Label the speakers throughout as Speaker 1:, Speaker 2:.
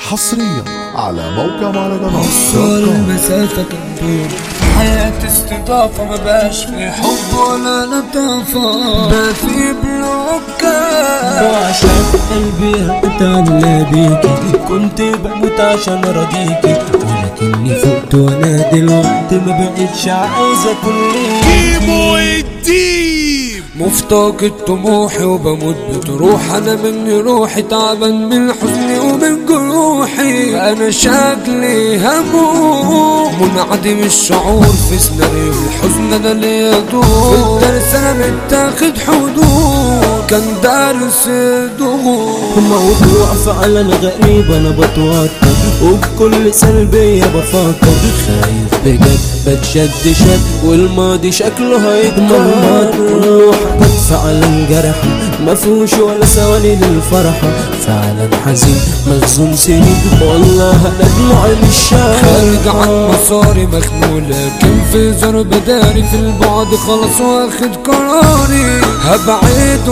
Speaker 1: حصريا على موقع مهرجانات
Speaker 2: صار المسافة كبير حياة استضافة ما بقاش في حب ولا لطافة بقى في بلوكات
Speaker 3: وعشان قلبي اتعلى بيكي كنت بموت عشان ارضيكي ولكني فقت وانا دلوقتي ما بقتش عايزة كل
Speaker 1: كيمو الديب
Speaker 2: مفتقد طموحي وبموت بتروح انا من روحي تعبان من حزني ومن جروحي انا شكلي هموم منعدم الشعور في سيناريو الحزن انا ليا دور في الدرس انا متاخد حدود كان درس ضغوط
Speaker 3: موضوع فعلا غريب انا بتوتر وبكل سلبية بفكر خايف بجد بتشد شد والماضي شكله هيتدمر كله حاجات فعلا جرح ما فيهوش ولا ثواني للفرحة فعلا حزين مخزون سنين والله انا دموعي مش
Speaker 2: خارج عن
Speaker 3: شايفة
Speaker 2: مساري مخنوق لكن في ضرب داري في البعد خلاص واخد قراري هبعد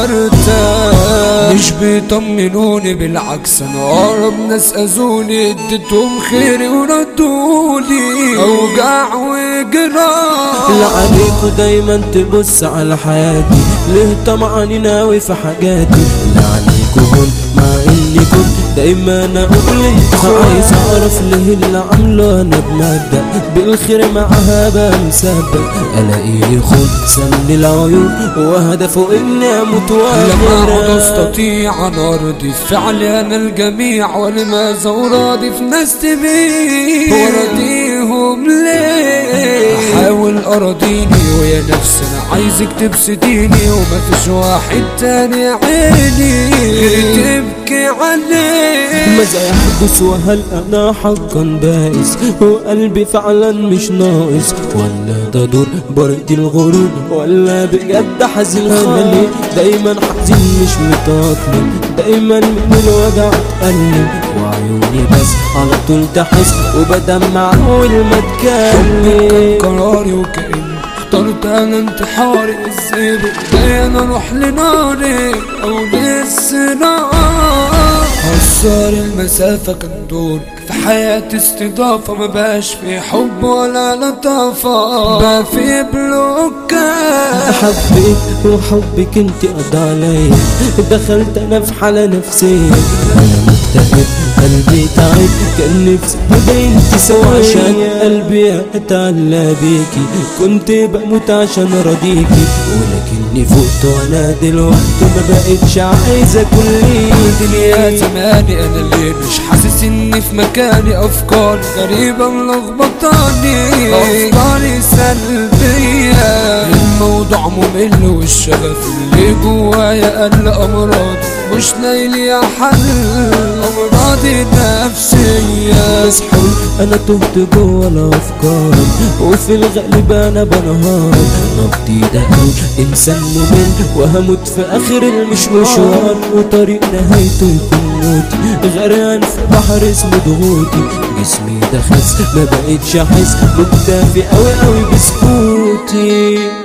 Speaker 2: وارتاح مش بيطمنوني بالعكس انا اقرب ناس اذوني اديتهم خيري وردولي اوجاع وجراح
Speaker 3: لا عليكوا دايما تبص على حياتي ليه طمعاني ناوي في حاجاتي لا عليكوا هون مع اني كنت دايما اقول عايز اعرف ليه اللي عامله انا بمبدا بالخير معاها بمصدق الاقيه خد سمن العيون وهدفه اني اموت
Speaker 2: لما اقعد
Speaker 3: واغرق
Speaker 2: استطيع ان ارضي فعلي انا الجميع ولماذا اراضي في ناس تبيع وارضيهم ليه احاول اراضيني ويا نفسي انا عايزك تبسطيني ومفيش واحد تاني عيني غير تبكي عليه
Speaker 3: ماذا يحدث وهل انا حقا بائس وقلبي فعلا مش ناقص ولا ده دور برد الغرور ولا بجد حزين خالي دايما حزين مش متأقلم دايما من الوجع اتألم وعيوني بس على طول تحس وبدمع اول ما اتكلم
Speaker 2: قراري وكأني اخترت انا انتحاري ازاي بايدي انا اروح لناري او للصراع هزار المسافة كان دور في حياتي استضافة ما بقاش في حب ولا لطافة بقى في بلوكات
Speaker 3: حبيت وحبك انت قضى عليا دخلت انا في حالة نفسية انا مكتئب قلبي تعب كان نفسي بنتي سوا عشان قلبي اتعلى بيكي كنت بموت عشان ارضيكي ولكني فقت وانا دلوقتي ما بقتش عايزة كل
Speaker 2: دنيا زماني انا اللي مش حاسس اني في مكاني افكار غريبة ملخبطاني افكاري سلبية الموضوع ممل والشغف اللي جوايا قل امراض مش لاقي يا حل امراضي نفسية
Speaker 3: مسحول انا تهت جوه الافكار وفي الغالب انا بنهار نبضي دقيق انسان ممل وهموت في اخر المش مشوار وطريق نهايته يكون موتي غرقان في بحر اسمه ضغوطي جسمي ده خس ما بقتش احس مكتفي قوي قوي بسكوتي